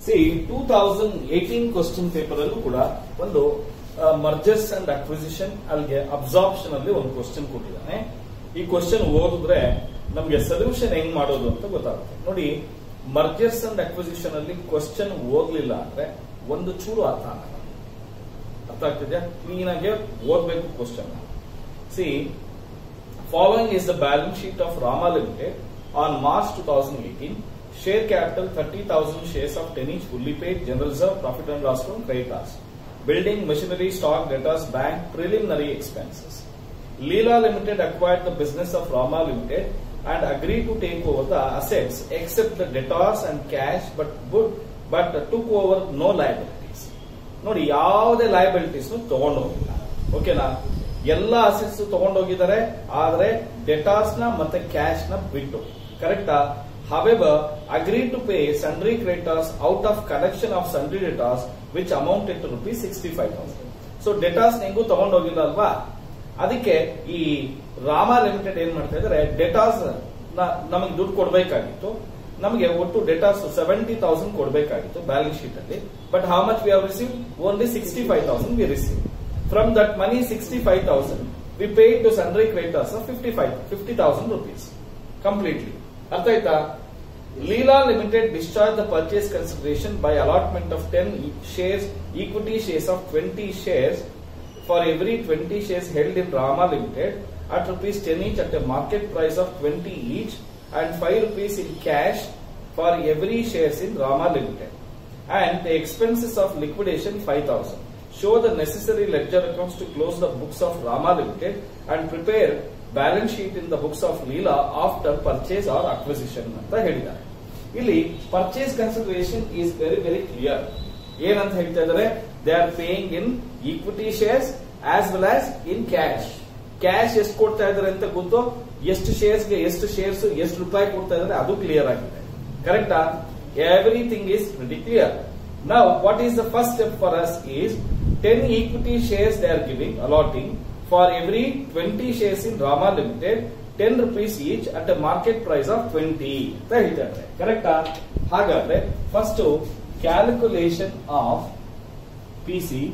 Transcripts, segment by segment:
C two thousand eighteen question paper ಅಲ್ಲೂ ಕೂಡ ಒಂದು ಮರ್ಜರ್ಸ್ ಅಂಡ್ ಅಕ್ವಿಸಿಷನ್ ಅಲ್ಲಿಗೆ ಅಬ್ಸಾರ್ಪ್ಷನ್ ಅಲ್ಲಿ ಒಂದು ಕ್ವಶನ್ ಕೊಟ್ಟಿದ್ದಾನೆ ಈ ಕ್ವಶನ್ ಓದಿದ್ರೆ ನಮ್ಗೆ ಸೊಲ್ಯೂಷನ್ ಹೆಂಗ್ ಮಾಡೋದು ಅಂತ ಗೊತ್ತಾಗುತ್ತೆ ನೋಡಿ ಮರ್ಜರ್ಸ್ ಅಂಡ್ ಅಕ್ವಿಸಿಷನ್ ಅಲ್ಲಿ ಕ್ವಶನ್ ಓದ್ಲಿಲ್ಲ ಅಂದ್ರೆ ಒಂದು ಚೂರು ಅರ್ಥ ಆಗಲ್ಲ ಅರ್ಥ ಆಗ್ತಿದ್ಯಾ ಕ್ಲೀನ್ ಆಗಿ ಓದ್ಬೇಕು question see following is the balance sheet of Rama limited on March two thousand eighteen share capital 30,000 shares of 10 each fully paid, general reserve, profit and loss from creditors. Building, machinery, stock, debtors, bank, preliminary expenses. Leela Limited acquired the business of Rama Limited and agreed to take over the assets except the debtors and cash but would, but took over no liabilities. ನೋಡಿ ಯಾವುದೇ liabilities ತಗೊಂಡೋಗಿಲ್ಲ ಓಕೆನಾ ಎಲ್ಲ assets ತಗೊಂಡೋಗಿದ್ದಾರೆ ಆದ್ರೆ ಡೆಟಾರ್ಸ್ ನ ಮತ್ತೆ cash ನ ಬಿಟ್ಟು ಕರೆಕ್ಟಾ However, agreed to pay sundry creditors out of collection of sundry debtors which amounted to rupees 65,000. So debtors ಹೆಂಗೂ ತಗೊಂಡೋಗಿಲ್ಲ ಅಲ್ವಾ ಅದಕ್ಕೆ ಈ ರಾಮ ಲಿಮಿಟೆಡ್ ಏನ್ ಮಾಡ್ತಾ ಇದ್ದಾರೆ ಡೆಟಾಸ್ ನಮಗೆ ದುಡ್ಡು ಕೊಡಬೇಕಾಗಿತ್ತು ನಮಗೆ ಒಟ್ಟು ಡೆಟಾಸ್ ಸೆವೆಂಟಿ ತೌಸಂಡ್ ಕೊಡಬೇಕಾಗಿತ್ತು ಬ್ಯಾಲೆನ್ಸ್ ಶೀಟ್ ಅಲ್ಲಿ but how much we have receive only sixty five thousand we receive from that money sixty five thousand we pay to sundry creditors fifty five fifty thousand rupees completely ಅರ್ಥ ಆಯ್ತಾ Leela Limited discharged the purchase consideration by allotment of 10 shares, equity shares of 20 shares for every 20 shares held in Rama Limited at rupees 10 each at a market price of 20 each and 5 rupees in cash for every shares in Rama Limited. And the expenses of liquidation 5000. Show the necessary ledger accounts to close the books of Rama Limited and prepare balance sheet in the books of Leela after purchase or acquisition ಅಂತ ಹೇಳಿದ್ದಾರೆ ಇಲ್ಲಿ purchase consideration is very very clear ಏನಂತ ಹೇಳ್ತಾ ಇದ್ದಾರೆ they are paying in equity shares as well as in cash cash ಎಷ್ಟು ಕೊಡ್ತಾ ಇದ್ದಾರೆ ಅಂತ ಗೊತ್ತು ಎಷ್ಟು ಶೇರ್ಸ್ಗೆ ಎಷ್ಟು ಶೇರ್ಸ್ ಎಷ್ಟು ರೂಪಾಯಿ ಕೊಡ್ತಾ ಇದ್ದಾರೆ ಅದು ಕ್ಲಿಯರ್ ಆಗಿದೆ ಕರೆಕ್ಟಾ everything is very clear now what is the first step for us is ten equity shares they are giving allotting for every 20 shares in Rama Limited, 10 rupees each at a market price of 20 ಅಂತ ಹೇಳ್ತಾರೆ ಕರೆಕ್ಟಾ ಹಾಗಾದ್ರೆ first calculation of P C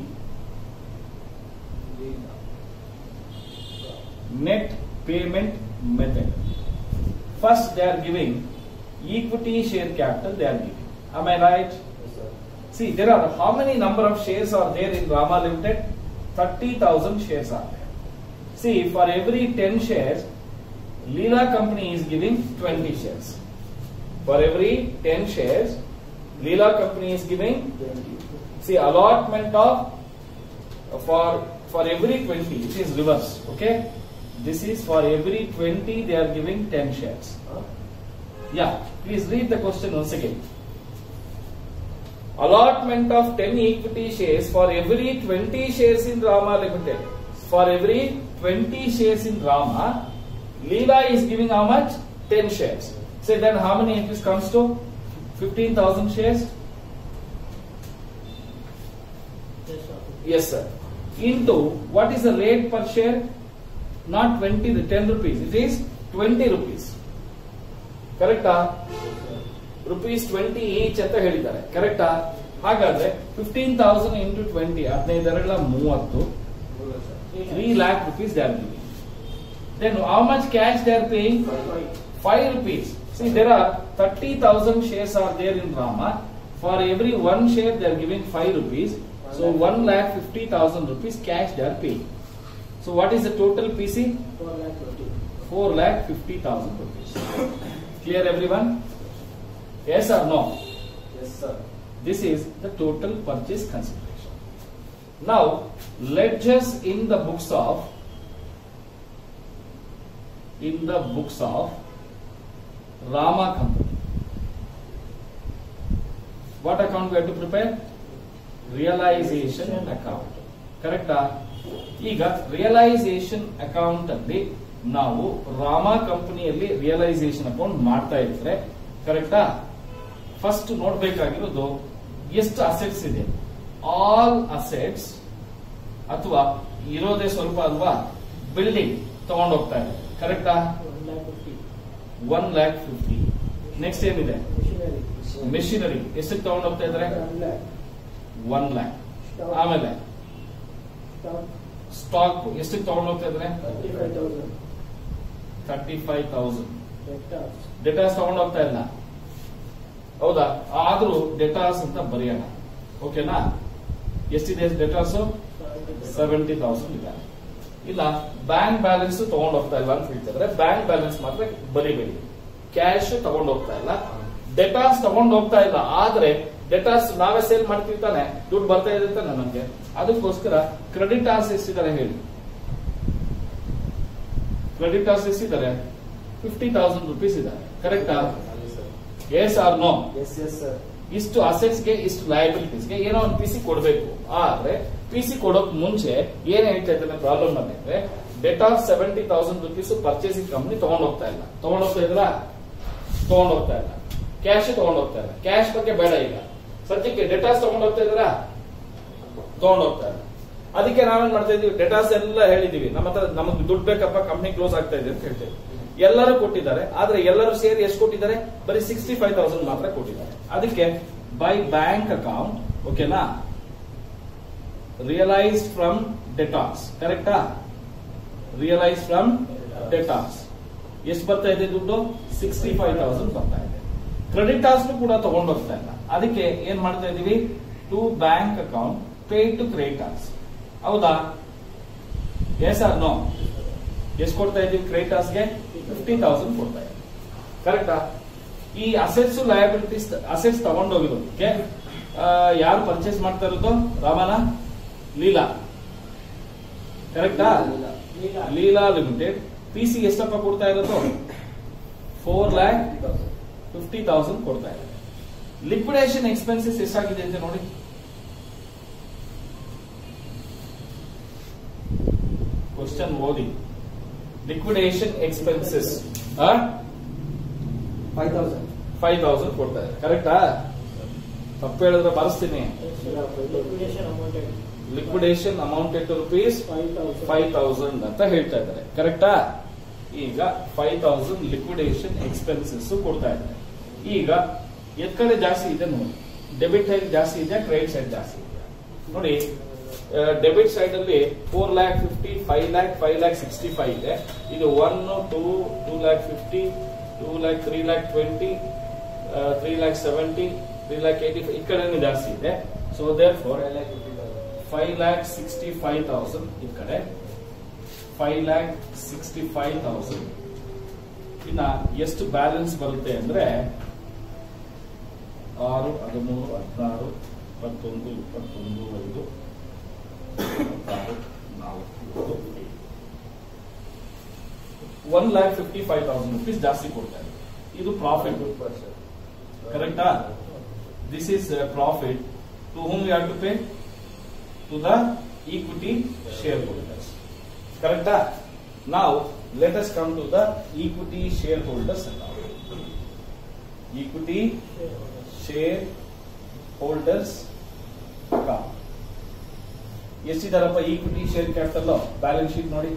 net payment method. First, they are giving equity share capital. They are giving. Am I right? See, there are how many number of shares are there in Rama Limited? Thirty thousand shares are there. See, for every ten shares, Leela company is giving twenty shares. For every ten shares, Leela company is giving. See, allotment of for for every 20 it is reverse okay this is for every 20 they are giving 10 shares yeah please read the question once again allotment of 10 equity shares for every 20 shares in rama limited for every 20 shares in rama leela is giving how much 10 shares so then how many it comes to 15000 shares yes sir into what is the rate per share? Not 20, the 10 rupees. It is 20 rupees. ಕರೆಕ್ಟಾ rupees twenty each ಅಂತ ಹೇಳಿದ್ದಾರೆ ಕರೆಕ್ಟಾ ಹಾಗಾದ್ರೆ fifteen thousand into twenty ಹದಿನೈದರಲ್ಲ ಮೂವತ್ತು three lakh rupees they are giving then how much cash they are paying five rupees see there are thirty thousand shares are there in Rama for every one share they are giving five rupees So one lakh fifty thousand rupees cash they are paying. So what is the total PC? Four lakh fifty thousand rupees. Clear everyone? Yes or no? Yes, sir. This is the total purchase consideration. Now ledgers in the books of in the books of Rama company. What account we have to prepare? Realisation account ಕರೆಕ್ಟಾ ಈಗ realisation account ಅಲ್ಲಿ ನಾವು ರಾಮ ಕಂಪನಿಯಲ್ಲಿ realisation account ಮಾಡ್ತಾ ಇದ್ರೆ ಕರೆಕ್ಟಾ first ನೋಡ್ಬೇಕಾಗಿರೋದು ಎಷ್ಟು assets ಇದೆ ಆಲ್ ಅಸೆಟ್ಸ್ ಅಥವಾ ಇರೋದೇ ಸ್ವಲ್ಪ ಅಲ್ವಾ ಬಿಲ್ಡಿಂಗ್ ತಗೊಂಡೋಗ್ತಾ ಇದೆ ಕರೆಕ್ಟಾ ಒನ್ ಲ್ಯಾಕ್ ಫಿಫ್ಟಿ ನೆಕ್ಸ್ಟ್ ಏನಿದೆ ಮೆಷಿನರಿ ಎಷ್ಟಕ್ಕೆ ತಗೊಂಡು ಹೋಗ್ತಾ ಇದ್ದಾರೆ ಒನ್ ಲ್ಯಾಕ್ ಆಮೇಲೆ ಸ್ಟಾಕ್ ಎಷ್ಟಕ್ಕೆ ತಗೊಂಡು ಹೋಗ್ತಾ ಇದ್ದಾರೆ ತರ್ಟಿ ಫೈವ್ ತೌಸಂಡ್ ಡೆಟಾಸ್ ತಗೊಂಡು ಹೋಗ್ತಾ ಇಲ್ಲ ಹೌದಾ ಆದ್ರೂ ಡೆಟಾಸ್ ಅಂತ ಬರೆಯೋಣ ಓಕೆನಾ ಎಷ್ಟಿದೆ ಡೆಟಾಸ್ ಸೆವೆಂಟಿ ತೌಸಂಡ್ ಇದೆ ಇಲ್ಲ ಬ್ಯಾಂಕ್ ಬ್ಯಾಲೆನ್ಸ್ ತಗೊಂಡು ಹೋಗ್ತಾ ಇಲ್ಲ ಅಂತ ಹೇಳ್ತಿದ್ರೆ ಬ್ಯಾಂಕ್ ಬ್ಯಾಲೆನ್ಸ್ ಮಾತ್ರ ಬರಿಬೇಡಿ ಕ್ಯಾಶ್ ತಗೊಂಡು ಹೋಗ್ತಾ ಇಲ್ಲ ಡೆಟಾಸ್ ತಗೊಂಡು ಹೋಗ್ತಾ ಇಲ್ಲ ಆದ್ರೆ ಡೆಟಾಸ್ ನಾವೇ ಸೇಲ್ ಮಾಡ್ತೀವಿ ತಾನೆ ದುಡ್ಡು ಬರ್ತಾ ಇದೆ ತಾನೆ ನಮ್ಗೆ ಅದಕ್ಕೋಸ್ಕರ ಕ್ರೆಡಿಟಾರ್ಸ್ ಎಷ್ಟಿದ್ದಾರೆ ಹೇಳಿ ಕ್ರೆಡಿಟಾರ್ಸ್ ಎಷ್ಟಿದ್ದಾರೆ ಫಿಫ್ಟಿ ತೌಸಂಡ್ ರುಪೀಸ್ ಇದ್ದಾರೆ ಕರೆಕ್ಟಾ yes or no yes yes sir ಇಷ್ಟು ಅಸೆಟ್ಸ್ ಗೆ ಇಷ್ಟು ಲಯಬಿಲಿಟೀಸ್ ಗೆ ಏನೋ ಒಂದು ಪಿ ಸಿ ಕೊಡಬೇಕು ಆದ್ರೆ ಪಿ ಸಿ ಕೊಡೋಕ್ ಮುಂಚೆ ಏನ್ ಹೇಳ್ತಾ ಇದ್ದಾನೆ ಪ್ರಾಬ್ಲಮ್ ಅಂದ್ರೆ debt of seventy thousand rupees purchasing company ತಗೊಂಡ್ ಹೋಗ್ತಾ ಇಲ್ಲ ತಗೊಂಡ್ ಹೋಗ್ತಾ ಇದ್ರ ತಗೊಂಡ್ ಹೋಗ್ತಾ ಇಲ್ಲ ಕ್ಯಾಶ್ ತಗೊಂಡ್ ಹೋಗ್ತಾ ಇಲ್ಲ ಕ್ಯಾಶ್ ಬಗ್ಗೆ ಬೇಡ ಈಗ ಸದ್ಯಕ್ಕೆ ಡೆಟಾಸ್ ತಗೊಂಡ್ ಹೋಗ್ತಾ ಇದ್ರ ತಗೊಂಡ್ ಹೋಗ್ತಾ ಇಲ್ಲ ಅದಕ್ಕೆ ನಾವೇನ್ ಮಾಡ್ತಾ ಇದೀವಿ ಡೆಟಾಸ್ ಎಲ್ಲ ಹೇಳಿದೀವಿ ನಮ್ಮ ಹತ್ರ ನಮಗೆ ದುಡ್ಡು ಬೇಕಪ್ಪ ಕಂಪ್ನಿ ಕ್ಲೋಸ್ ಆಗ್ತಾ ಇದೆ ಅಂತ ಹೇಳ್ತೇವೆ ಎಲ್ಲರೂ ಕೊಟ್ಟಿದ್ದಾರೆ ಆದ್ರೆ ಎಲ್ಲರೂ ಸೇರಿ ಎಷ್ಟು ಕೊಟ್ಟಿದ್ದಾರೆ ಬರೀ ಸಿಕ್ಸ್ಟಿ ಫೈವ್ ತೌಸಂಡ್ ಮಾತ್ರ ಕೊಟ್ಟಿದ್ದಾರೆ ಅದಕ್ಕೆ ಬೈ ಬ್ಯಾಂಕ್ ಅಕೌಂಟ್ ಓಕೆನಾ ರಿಯಲೈಸ್ ಫ್ರಮ್ ಡೆಟಾಸ್ ಕರೆಕ್ಟಾ ರಿಯಲೈಸ್ ಫ್ರಮ್ ಡೆಟಾಸ್ ಎಷ್ಟು ಬರ್ತಾ ಇದೆ ದುಡ್ಡು ಸಿಕ್ಸ್ಟಿ ಫೈವ್ ತೌಸಂಡ್ ಬರ್ತಾ ಇದೆ ಕ್ರೆಡಿಟ್ ಕೂಡ ತಗೊಂಡು ಹೋಗ್ತಾ ಇಲ್ಲ ಅದಕ್ಕೆ ಏನ್ ಮಾಡ್ತಾ ಇದೀವಿ to bank account pay to creditors ಹೌದಾ ಎಸ್ ಆರ್ ನೋ ಎಷ್ಟು ಕೊಡ್ತಾ ಇದೀವಿ ಕ್ರೆಡಿಟಾರ್ಸ್ಗೆ ಫಿಫ್ಟಿ ತೌಸಂಡ್ ಕೊಡ್ತಾ ಇದ್ದೀವಿ ಕರೆಕ್ಟಾ ಈ ಅಸೆಟ್ಸ್ ಲಯಬಿಲಿಟೀಸ್ ಅಸೆಟ್ಸ್ ತಗೊಂಡೋಗಿರೋದಕ್ಕೆ ಯಾರು ಪರ್ಚೇಸ್ ಮಾಡ್ತಾ ಇರೋದು ರಾಮನ ಲೀಲಾ ಕರೆಕ್ಟಾ ಲೀಲಾ ಲಿಮಿಟೆಡ್ ಪಿ ಸಿ ಎಷ್ಟಪ್ಪ ಕೊಡ್ತಾ ಇರೋದು ಫೋರ್ ಲ್ಯಾಕ್ ಫಿಫ್ಟಿ ತೌಸಂಡ್ ಕೊಡ್ತಾ ಇದೆ ಲಿಕ್ವಿಡೇಷನ್ ಎಕ್ಸ್ಪೆನ್ಸಸ್ ಎಷ್ಟಾಗಿದೆ ಅಂತ ನೋಡಿ ಕ್ವಶನ್ ಓದಿ liquidation expenses five thousand five thousand ಕೊಡ್ತಾ ಇದೆ ಕರೆಕ್ಟಾ ತಪ್ಪು ಹೇಳಿದ್ರೆ ಬರೆಸ್ತೀನಿ liquidation amounted to rupees five thousand ಅಂತ ಹೇಳ್ತಾ ಇದ್ದಾರೆ ಕರೆಕ್ಟಾ ಈಗ ಫೈವ್ ತೌಸಂಡ್ ಲಿಕ್ವಿಡೇಷನ್ ಎಕ್ಸ್ಪೆನ್ಸಸ್ ಕೊಡ್ತಾ ಇದ್ದಾರೆ ಈಗ ಎತ್ ಕಡೆ ಜಾಸ್ತಿ ಇದೆ ನೋಡಿ ಡೆಬಿಟ್ ಸೈಡ್ ಜಾಸ್ತಿ ಇದೆ ಕ್ರೆಡಿಟ್ ಸೈಡ್ ಜಾಸ್ತಿ ಇದೆ ನೋಡಿ ಡೆಬಿಟ್ ಸೈಡ್ ಅಲ್ಲಿ four lakh fifty five lakh five lakh sixty five ಇದೆ ಇದು one two two lakh fifty two lakh three lakh twenty three lakh seventy three lakh eighty ಈ ಕಡೆ ಜಾಸ್ತಿ ಇದೆ so there four five lakh sixty five thousand ಈ ಕಡೆ five lakh sixty five thousand ಇನ್ನ ಎಷ್ಟು ಬ್ಯಾಲೆನ್ಸ್ ಬರುತ್ತೆ ಅಂದ್ರೆ ಆರು ಹದಿಮೂರು ಹದಿನಾರು ಇಪ್ಪತ್ತೊಂದು ಇಪ್ಪತ್ತೊಂದು ಐದು ಇಪ್ಪತ್ತಾರು ನಾಲ್ಕು one lakh fifty five thousand rupees ಜಾಸ್ತಿ ಕೊಡ್ತಾರೆ ಇದು ಪ್ರಾಫಿಟ್ ಕರೆಕ್ಟಾ this is profit to whom you have to pay to the equity share holders ಕರೆಕ್ಟಾ ನಾವು let us come to the equity share holders equity share holders account ಎಷ್ಟಿದಾರಪ್ಪ equity share capital balance sheet ನೋಡಿ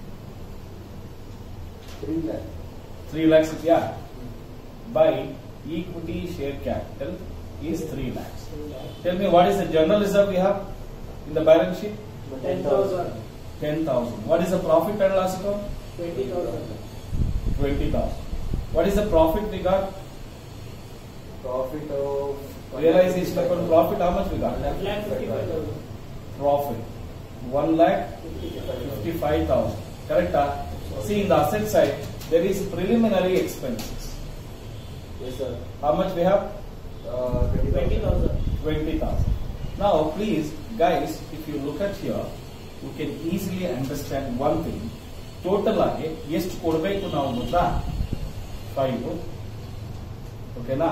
three lakh three lakhs ಇದೆಯಾ by equity share capital is three lakhs tell me what is the general reserve we have in the balance sheet ten thousand what is the profit and loss account twenty thousand what is the profit we got profit realization account profit how much we got profit 1 lakh 55000 correct ah? see in the asset side there is preliminary expenses yes sir how much we have twenty thousand 20000 now please guys if you look at here you can easily understand one thing total ಆಗಿ ಎಷ್ಟು ಕೊಡಬೇಕು ನಾವು ಗೊತ್ತಾ five ಓಕೆನಾ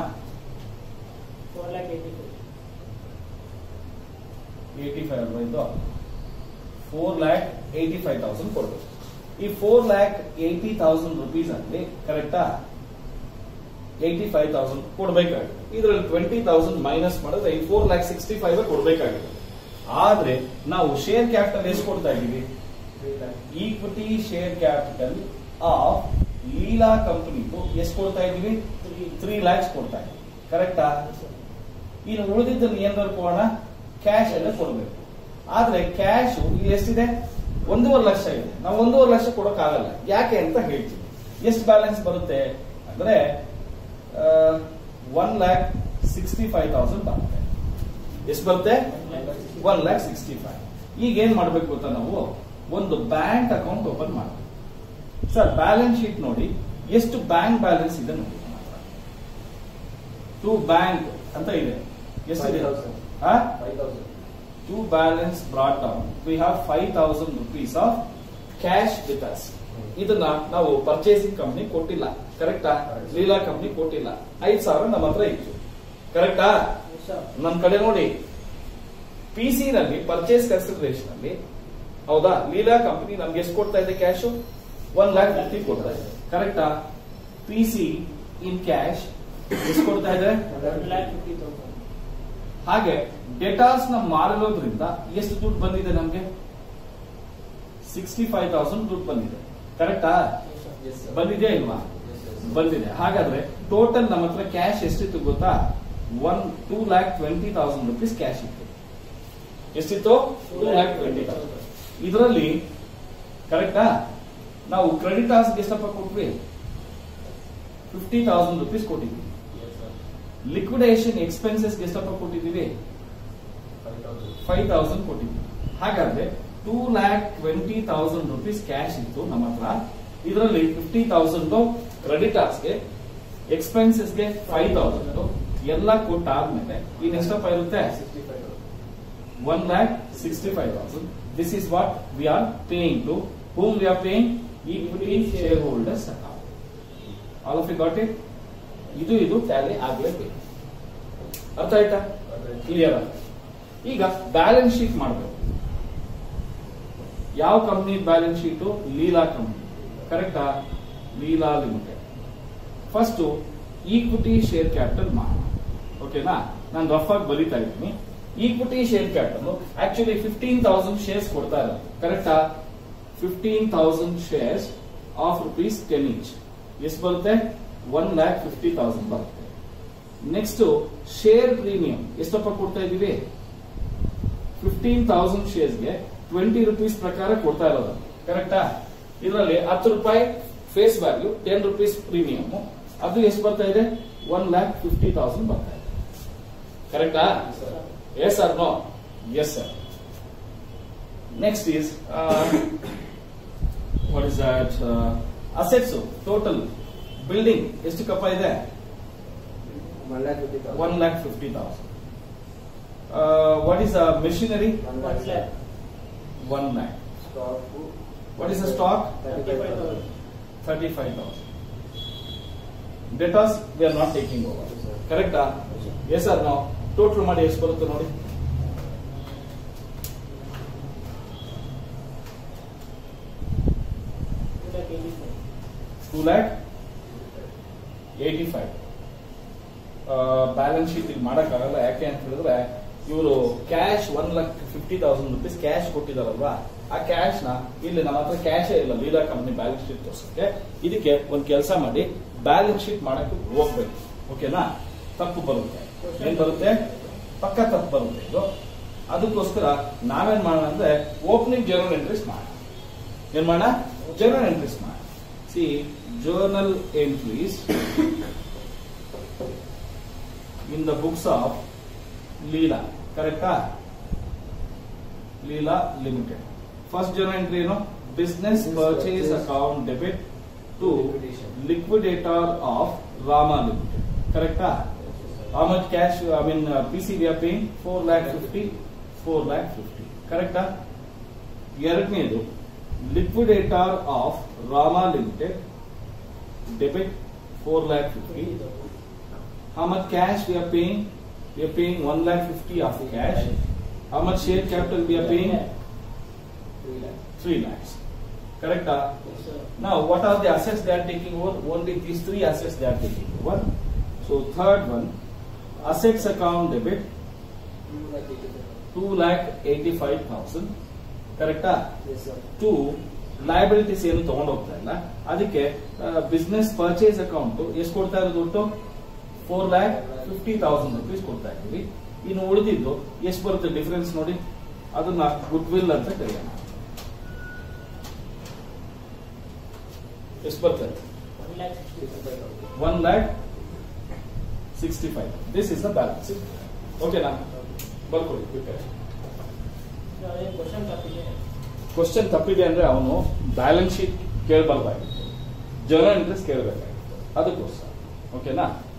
eighty five ಅಲ್ವಾ ಇದು four lakh eighty five thousand ಕೊಡ್ಬೇಕು ಈ four lakh eighty thousand rupees ಅಲ್ಲಿ ಕರೆಕ್ಟಾ ಏಯ್ಟಿ ಫೈವ್ ತೌಸಂಡ್ ಕೊಡ್ಬೇಕಾಗುತ್ತೆ ಇದರಲ್ಲಿ ಟ್ವೆಂಟಿ ತೌಸಂಡ್ ಮೈನಸ್ ಮಾಡಿದ್ರೆ ಈ ಫೋರ್ ಲ್ಯಾಕ್ ಸಿಕ್ಸ್ಟಿ ಫೈವ್ ಕೊಡ್ಬೇಕಾಗುತ್ತೆ ಆದ್ರೆ ನಾವು ಶೇರ್ ಕ್ಯಾಪಿಟಲ್ ಎಷ್ಟು ಕೊಡ್ತಾ ಇದೀವಿ three lakh equity share capital of Leela ಕಂಪನಿಗೂ ಎಷ್ಟು ಕೊಡ್ತಾ ಇದೀವಿ ತ್ರೀ ಲ್ಯಾಕ್ಸ್ ಕೊಡ್ತಾ ಇದೀವಿ ಕರೆಕ್ಟಾ ಇನ್ನು ಉಳಿದಿದ್ದನ್ನು ಏನಾದ್ರು ಕೊಡೋಣ ಕ್ಯಾಶ್ ಅಲ್ಲೇ ಕೊಡಬೇಕು ಆದ್ರೆ ಕ್ಯಾಶ್ ಇಲ್ಲಿ ಎಷ್ಟಿದೆ ಒಂದೂವರೆ ಲಕ್ಷ ಇದೆ ನಾವು ಒಂದೂವರೆ ಲಕ್ಷ ಕೊಡೋಕ್ಕಾಗಲ್ಲ ಯಾಕೆ ಅಂತ ಹೇಳ್ತೀವಿ ಎಷ್ಟು ಬ್ಯಾಲೆನ್ಸ್ ಬರುತ್ತೆ ಅಂದ್ರೆ one lakh sixty five thousand ಬರುತ್ತೆ ಎಷ್ಟು ಬರುತ್ತೆ ಒನ್ ಲ್ಯಾಕ್ ಸಿಕ್ಸ್ಟಿ ಫೈವ್ ಈಗ ಏನ್ ಮಾಡ್ಬೇಕು ಗೊತ್ತಾ ನಾವು ಒಂದು ಬ್ಯಾಂಕ್ ಅಕೌಂಟ್ ಓಪನ್ ಮಾಡಬೇಕು ಸರ್ ಬ್ಯಾಲೆನ್ಸ್ ಶೀಟ್ ನೋಡಿ ಎಷ್ಟು ಬ್ಯಾಂಕ್ ಬ್ಯಾಲೆನ್ಸ್ ಇದೆ ನೋಡಿ ಟು ಬ್ಯಾಂಕ್ ಅಂತ ಇದೆ ಎಷ್ಟಿದೆ 5,000. ಹಾ five thousand to balance brought down, we have 5,000 rupees of cash with us. ಇದನ್ನ ನಾವು ಪರ್ಚೇಸಿಂಗ್ ಕಂಪ್ನಿ ಕೊಟ್ಟಿಲ್ಲ ಕರೆಕ್ಟಾ ಲೀಲಾ ಕಂಪ್ನಿ ಕೊಟ್ಟಿಲ್ಲ ಐದ್ ಸಾವಿರ ನಮ್ಮ ಹತ್ರ ಇತ್ತು ಕರೆಕ್ಟಾ ನಮ್ ಕಡೆ ನೋಡಿ ಪಿ ಸಿ ನಲ್ಲಿ ಪರ್ಚೇಸ್ ಕನ್ಸಿಡರೇಷನ್ ಅಲ್ಲಿ ಹೌದಾ ಲೀಲಾ ಕಂಪನಿ ನಮ್ಗೆ ಎಷ್ಟು ಕೊಡ್ತಾ ಇದೆ ಕ್ಯಾಶ್ ಒನ್ ಲ್ಯಾಕ್ ಫಿಫ್ಟಿ ಕೊಡ್ತಾ ಇದೆ ಕರೆಕ್ಟಾ ಪಿ ಸಿ ಇನ್ ಕ್ಯಾಶ್ ಎಷ್ಟು ಕೊಡ್ತಾ ಇದೆ ಹಾಗೆ ಡೆಟಾಸ್ ನ ಮಾರಿರೋದ್ರಿಂದ ಎಷ್ಟು ದುಡ್ಡು ಬಂದಿದೆ ನಮ್ಗೆ ಸಿಕ್ಸ್ಟಿ ಫೈವ್ ತೌಸಂಡ್ ದುಡ್ಡು ಬಂದಿದೆ ಕರೆಕ್ಟಾ ಎಸ್ ಸರ್ ಬಂದಿದೆ ಇಲ್ವಾ ಎಸ್ ಬಂದಿದೆ ಹಾಗಾದ್ರೆ ಟೋಟಲ್ ನಮ್ಮ ಹತ್ರ ಕ್ಯಾಶ್ ಎಷ್ಟಿತ್ತು ಗೊತ್ತಾ one two lakh twenty thousand rupees cash ಇತ್ತು ಎಷ್ಟಿತ್ತು ಟೂ ಲ್ಯಾಕ್ ಟ್ವೆಂಟಿ ತೌಸಂಡ್ ಇದರಲ್ಲಿ ಕರೆಕ್ಟಾ ನಾವು ಕ್ರೆಡಿಟಾರ್ಸ್ ಎಷ್ಟಪ್ಪ ಕೊಟ್ವಿ ಫಿಫ್ಟಿ ತೌಸಂಡ್ ರುಪೀಸ್ ಕೊಟ್ಟಿದ್ವಿ ಎಸ್ ಸರ್ ಲಿಕ್ವಿಡೇಷನ್ ಎಕ್ಸ್ಪೆನ್ಸಸ್ ಎಷ್ಟಪ್ಪ ಕೊಟ್ಟಿದ್ದೀವಿ ಫೈವ್ ತೌಸಂಡ್ ಫೈವ್ ತೌಸಂಡ್ ಕೊಟ್ಟಿದ್ವಿ ಹಾಗಾದ್ರೆ two lakh twenty thousand rupees cash ಇತ್ತು ನಮ್ಮ ಹತ್ರ ಇದರಲ್ಲಿ ಫಿಫ್ಟಿ ತೌಸಂಡ್ ಕ್ರೆಡಿಟರ್ಸ್ಗೆ ಎಕ್ಸ್ಪೆನ್ಸಸ್ಗೆ ಫೈವ್ ತೌಸಂಡ್ ಎಲ್ಲ ಕೊಟ್ಟಾದ್ಮೇಲೆ ಇನ್ ಎಷ್ಟಪ್ಪ ಇರುತ್ತೆ sixty five one lakh sixty five thousand this is what we are paying to whom we are paying equity share holders account all of you got it ಇದು ಇದು ಟ್ಯಾಲಿ ಆಗ್ಲೇಬೇಕು ಅರ್ಥ ಆಯ್ತಾ ಕ್ಲಿಯರ್ ಈಗ ಬ್ಯಾಲೆನ್ಸ್ ಶೀಟ್ ಮಾಡಬೇಕು ಯಾವ company balance sheet Leela company ಕರೆಕ್ಟಾ Leela limited first equity share capital ಮಾಡೋಣ ಓಕೆನಾ ನಾನು ರಫ್ ಆಗಿ ಬರೀತಾ ಇದ್ದೀನಿ equity share capital actually fifteen thousand shares ಕೊಡ್ತಾ ಇರೋದು ಕರೆಕ್ಟಾ fifteen thousand shares of rupees ten each ಎಷ್ಟು ಬರುತ್ತೆ ಒನ್ ಲ್ಯಾಕ್ ಫಿಫ್ಟಿ ತೌಸಂಡ್ ಬರುತ್ತೆ ನೆಕ್ಸ್ಟ್ ಶೇರ್ ಪ್ರೀಮಿಯಂ ಎಷ್ಟಪ್ಪ ಕೊಡ್ತಾ ಇದೀವಿ ಫಿಫ್ಟೀನ್ ತೌಸಂಡ್ ಶೇರ್ಸ್ಗೆ ಟ್ವೆಂಟಿ ರುಪೀಸ್ ಪ್ರಕಾರ ಕೊಡ್ತಾ ಇರೋದು ಕರೆಕ್ಟಾ ಇದರಲ್ಲಿ ಹತ್ತು ರೂಪಾಯಿ face value ten rupees premium ಅದು ಎಷ್ಟು ಬರ್ತಾ ಇದೆ ಒನ್ ಲ್ಯಾಕ್ ಫಿಫ್ಟಿ ತೌಸಂಡ್ ಬರ್ತಾ ಇದೆ ಕರೆಕ್ಟಾ yes or no yes sir next is what is that assets total building ಎಷ್ಟು ಕಪ್ಪ ಇದೆ one lakh fifty thousand one lakh fifty thousand what is machinery one lakh sir one lakh stock what is the stock thirty five thousand thirty five thousand debtors we are not taking over ಕರೆಕ್ಟಾ yes sir ನಾವು total ಮಾಡಿ ಎಷ್ಟು ಬರುತ್ತೆ ನೋಡಿ two lakh eighty five balance sheet ಇಲ್ಲಿ ಮಾಡಕ್ಕಾಗಲ್ಲ ಯಾಕೆ ಅಂತ ಹೇಳಿದ್ರೆ ಇವರು cash one lakh fifty thousand rupees cash ಕೊಟ್ಟಿದಾರಲ್ವಾ ಆ ಕ್ಯಾಶ್ ನ ಇಲ್ಲಿ ನಮ್ಮ ಹತ್ರ ಕ್ಯಾಶೇ ಇಲ್ಲ ಲೀಲಾ ಕಂಪನಿ ಬ್ಯಾಲೆನ್ಸ್ ಶೀಟ್ ತೋರ್ಸಕ್ಕೆ ಇದಕ್ಕೆ ಒಂದು ಕೆಲಸ ಮಾಡಿ ಬ್ಯಾಲೆನ್ಸ್ ಶೀಟ್ ಮಾಡಕ್ಕೆ ಹೋಗ್ಬೇಕು ಓಕೆನಾ ತಪ್ಪು ಬರುತ್ತೆ ಏನ್ ಬರುತ್ತೆ ಪಕ್ಕ ತಪ್ಪು ಬರುತ್ತೆ ಇದು ಅದಕ್ಕೋಸ್ಕರ ನಾವೇನ್ ಮಾಡೋಣ ಅಂದ್ರೆ ಓಪನಿಂಗ್ ಜರ್ನಲ್ ಎಂಟ್ರೀಸ್ ಮಾಡೋಣ ಏನ್ ಮಾಡೋಣ ಜರ್ನಲ್ ಎಂಟ್ರೀಸ್ ಮಾಡೋಣ see journal entries in the books of Leela. ಕರೆಕ್ಟಾ Leela limited first journal entry ಏನು business purchase account debit to liquidator of Rama limited ಕರೆಕ್ಟಾ how much cash I mean P C we are paying four lakh fifty four lakh fifty ಕರೆಕ್ಟಾ ಎರಡನೇದು liquidator of Rama limited debit four lakh fifty How much cash we are paying? We are paying one lakh fifty of cash. How much share capital we are paying? Three lakh Three lakhs. Correct? ah? Now, what are the assets they are taking over? Only these three assets they are taking over. So, third one, assets account debit two lakh eighty two lakh eighty five thousand. Correct? ah? Yes sir to liabilities ಏನು ತಗೊಂಡು ಹೋಗ್ತಾ ಇಲ್ಲ ಅದಕ್ಕೆ business purchase account ಎಷ್ಟು ಕೊಡ್ತಾ ಇರೋದು ಒಟ್ಟು four lakh fifty thousand rupees ಕೊಡ್ತಾ ಇದ್ದೀವಿ ಇನ್ನು ಉಳಿದಿದ್ದು ಎಷ್ಟು ಬರುತ್ತೆ ಡಿಫರೆನ್ಸ್ ನೋಡಿ ಅದನ್ನ ಗುಡ್ ವಿಲ್ ಅಂತ ಕರೆಯೋಣ ಎಷ್ಟು ಬರ್ತದೆ one lakh sixty five thousand one lakh sixty five this is the balance ಓಕೆನಾ ಬರ್ಕೊಡಿ ಬೇಕಾದ್ರೆ ಅದೇನು ಕ್ವಶನ್ ತಪ್ಪಿದೆ ಕ್ವಶನ್ ತಪ್ಪಿದೆ ಅಂದ್ರೆ ಅವನು ಬ್ಯಾಲೆನ್ಸ್ ಶೀಟ್ ಕೇಳಬಾರ್ದಾಗಿತ್ತು ಜನರಲ್ ಇಂಟ್ರೆಸ್ಟ್ ಕೇಳಬೇಕಾಗಿತ್ತು ಅದಕ್ಕೋಸ್ಕರ ಓಕೆನಾ